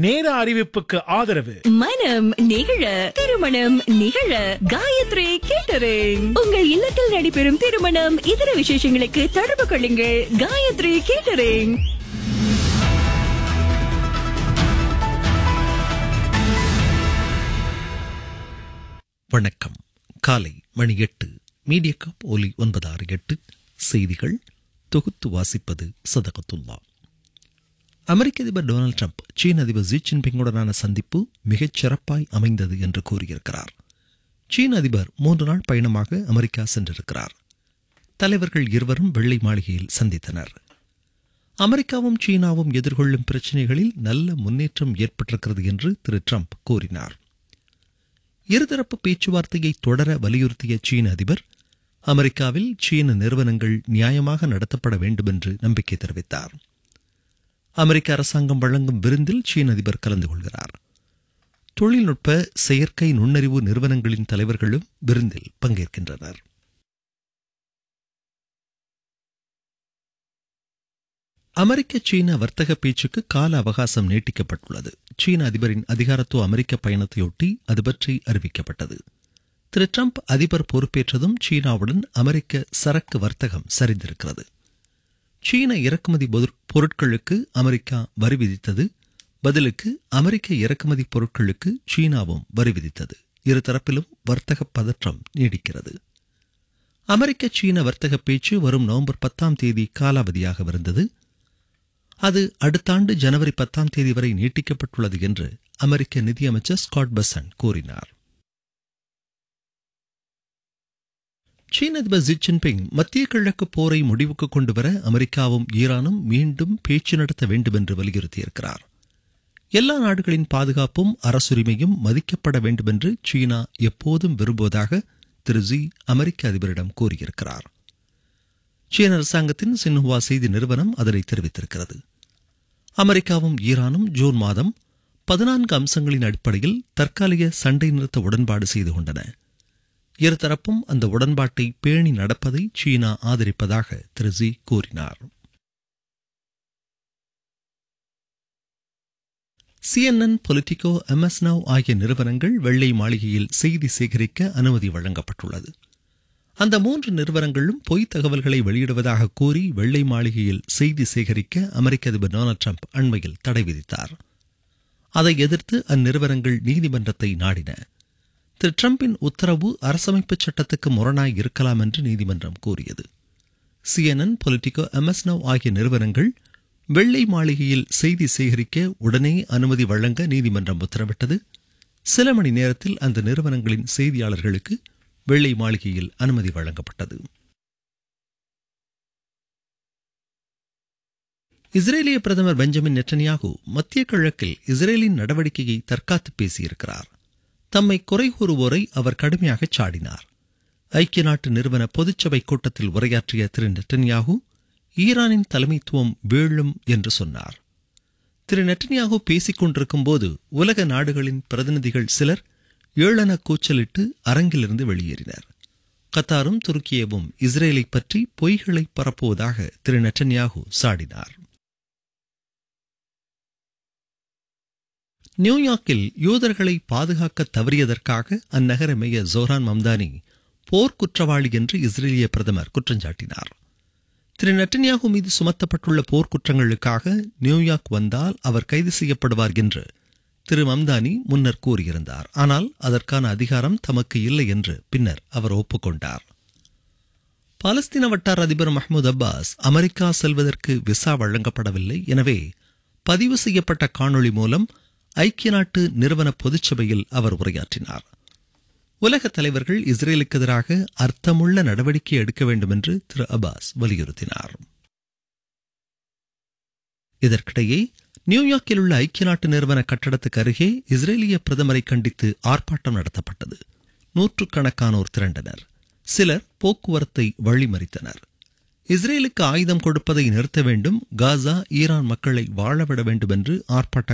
நேர அறிவிப்புக்கு ஆதரவு மனம் நிகழ திருமணம் நிகழ காயத்ரி கேட்டரிங் உங்கள் இல்லத்தில் நடைபெறும் திருமணம் இதர விசேஷங்களுக்கு தொடர்பு கொள்ளுங்கள் காயத்ரி கேட்டரிங் வணக்கம் காலை மணி எட்டு மீடியா கப் ஒலி ஒன்பது ஆறு எட்டு செய்திகள் தொகுத்து வாசிப்பது சதகத்துல்லா அமெரிக்க அதிபர் டொனால்ட் ட்ரம்ப் சீன அதிபர் ஜி ஜின்பிங்குடனான சந்திப்பு மிகச் சிறப்பாய் அமைந்தது என்று கூறியிருக்கிறார் சீன அதிபர் மூன்று நாள் பயணமாக அமெரிக்கா சென்றிருக்கிறார் தலைவர்கள் இருவரும் வெள்ளை மாளிகையில் சந்தித்தனர் அமெரிக்காவும் சீனாவும் எதிர்கொள்ளும் பிரச்சினைகளில் நல்ல முன்னேற்றம் ஏற்பட்டிருக்கிறது என்று திரு ட்ரம்ப் கூறினார் இருதரப்பு பேச்சுவார்த்தையை தொடர வலியுறுத்திய சீன அதிபர் அமெரிக்காவில் சீன நிறுவனங்கள் நியாயமாக நடத்தப்பட வேண்டும் என்று நம்பிக்கை தெரிவித்தார் அமெரிக்க அரசாங்கம் வழங்கும் விருந்தில் சீன அதிபர் கலந்து கொள்கிறார் தொழில்நுட்ப செயற்கை நுண்ணறிவு நிறுவனங்களின் தலைவர்களும் விருந்தில் பங்கேற்கின்றனர் அமெரிக்க சீன வர்த்தக பேச்சுக்கு கால அவகாசம் நீட்டிக்கப்பட்டுள்ளது சீன அதிபரின் அதிகாரத்துவ அமெரிக்க பயணத்தையொட்டி அது பற்றி அறிவிக்கப்பட்டது திரு ட்ரம்ப் அதிபர் பொறுப்பேற்றதும் சீனாவுடன் அமெரிக்க சரக்கு வர்த்தகம் சரிந்திருக்கிறது சீன இறக்குமதி பொருட்களுக்கு அமெரிக்கா வரி விதித்தது பதிலுக்கு அமெரிக்க இறக்குமதி பொருட்களுக்கு சீனாவும் வரி விதித்தது இருதரப்பிலும் வர்த்தக பதற்றம் நீடிக்கிறது அமெரிக்க சீன வர்த்தக பேச்சு வரும் நவம்பர் பத்தாம் தேதி காலாவதியாகவிருந்தது அது அடுத்த ஆண்டு ஜனவரி பத்தாம் தேதி வரை நீட்டிக்கப்பட்டுள்ளது என்று அமெரிக்க நிதியமைச்சர் ஸ்காட் பசன் கூறினார் சீன அதிபர் ஜி ஜின்பிங் மத்திய கிழக்கு போரை முடிவுக்கு கொண்டுவர அமெரிக்காவும் ஈரானும் மீண்டும் பேச்சு நடத்த வேண்டும் என்று வலியுறுத்தியிருக்கிறார் எல்லா நாடுகளின் பாதுகாப்பும் அரசுரிமையும் மதிக்கப்பட வேண்டும் என்று சீனா எப்போதும் விரும்புவதாக திரு ஜி அமெரிக்க அதிபரிடம் கூறியிருக்கிறார் சீன அரசாங்கத்தின் சின்ஹுவா செய்தி நிறுவனம் அதனை தெரிவித்திருக்கிறது அமெரிக்காவும் ஈரானும் ஜூன் மாதம் பதினான்கு அம்சங்களின் அடிப்படையில் தற்காலிக சண்டை நிறுத்த உடன்பாடு செய்து கொண்டன இருதரப்பும் அந்த உடன்பாட்டை பேணி நடப்பதை சீனா ஆதரிப்பதாக திரு ஜி கூறினார் சிஎன்என் பொலிட்டிகோ எம்எஸ்னவ் ஆகிய நிறுவனங்கள் வெள்ளை மாளிகையில் செய்தி சேகரிக்க அனுமதி வழங்கப்பட்டுள்ளது அந்த மூன்று நிறுவனங்களும் பொய் தகவல்களை வெளியிடுவதாக கூறி வெள்ளை மாளிகையில் செய்தி சேகரிக்க அமெரிக்க அதிபர் டொனால்ட் ட்ரம்ப் அண்மையில் தடை விதித்தார் அதை எதிர்த்து அந்நிறுவனங்கள் நீதிமன்றத்தை நாடின திரு டிரம்பின் உத்தரவு அரசமைப்பு சட்டத்துக்கு முரணாய் இருக்கலாம் என்று நீதிமன்றம் கூறியது சிஎன்என் பொலிட்டிகோ எம்எஸ்னவ் ஆகிய நிறுவனங்கள் வெள்ளை மாளிகையில் செய்தி சேகரிக்க உடனே அனுமதி வழங்க நீதிமன்றம் உத்தரவிட்டது சில மணி நேரத்தில் அந்த நிறுவனங்களின் செய்தியாளர்களுக்கு வெள்ளை மாளிகையில் அனுமதி வழங்கப்பட்டது இஸ்ரேலிய பிரதமர் பெஞ்சமின் நெட்டன்யாகு மத்திய கிழக்கில் இஸ்ரேலின் நடவடிக்கையை தற்காத்து பேசியிருக்கிறார் தம்மை குறை கூறுவோரை அவர் கடுமையாக சாடினார் ஐக்கிய நாட்டு நிறுவன பொதுச்சபை கூட்டத்தில் உரையாற்றிய திரு நெட்டன்யாகு ஈரானின் தலைமைத்துவம் வீழும் என்று சொன்னார் திரு நெட்டன்யாகு பேசிக் கொண்டிருக்கும் போது உலக நாடுகளின் பிரதிநிதிகள் சிலர் ஏளன கூச்சலிட்டு அரங்கிலிருந்து வெளியேறினர் கத்தாரும் துருக்கியவும் இஸ்ரேலை பற்றி பொய்களை பரப்புவதாக திரு நெட்டன்யாகு சாடினார் நியூயார்க்கில் யூதர்களை பாதுகாக்க தவறியதற்காக அந்நகர மேயர் ஜோரான் மம்தானி போர் குற்றவாளி என்று இஸ்ரேலிய பிரதமர் குற்றஞ்சாட்டினார் திரு நெட்டன்யாகு மீது சுமத்தப்பட்டுள்ள போர்க்குற்றங்களுக்காக நியூயார்க் வந்தால் அவர் கைது செய்யப்படுவார் என்று திரு மம்தானி முன்னர் கூறியிருந்தார் ஆனால் அதற்கான அதிகாரம் தமக்கு இல்லை என்று பின்னர் அவர் ஒப்புக்கொண்டார் பாலஸ்தீன வட்டார அதிபர் மஹ்மூத் அப்பாஸ் அமெரிக்கா செல்வதற்கு விசா வழங்கப்படவில்லை எனவே பதிவு செய்யப்பட்ட காணொளி மூலம் ஐக்கிய நாட்டு நிறுவன பொதுச்சபையில் அவர் உரையாற்றினார் உலக தலைவர்கள் இஸ்ரேலுக்கு எதிராக அர்த்தமுள்ள நடவடிக்கை எடுக்க வேண்டும் என்று திரு அப்பாஸ் வலியுறுத்தினார் இதற்கிடையே நியூயார்க்கில் உள்ள ஐக்கிய நாட்டு நிறுவன கட்டடத்துக்கு அருகே இஸ்ரேலிய பிரதமரை கண்டித்து ஆர்ப்பாட்டம் நடத்தப்பட்டது நூற்றுக்கணக்கானோர் திரண்டனர் சிலர் போக்குவரத்தை வழிமறித்தனர் இஸ்ரேலுக்கு ஆயுதம் கொடுப்பதை நிறுத்த வேண்டும் காசா ஈரான் மக்களை வாழவிட வேண்டும் என்று ஆர்ப்பாட்ட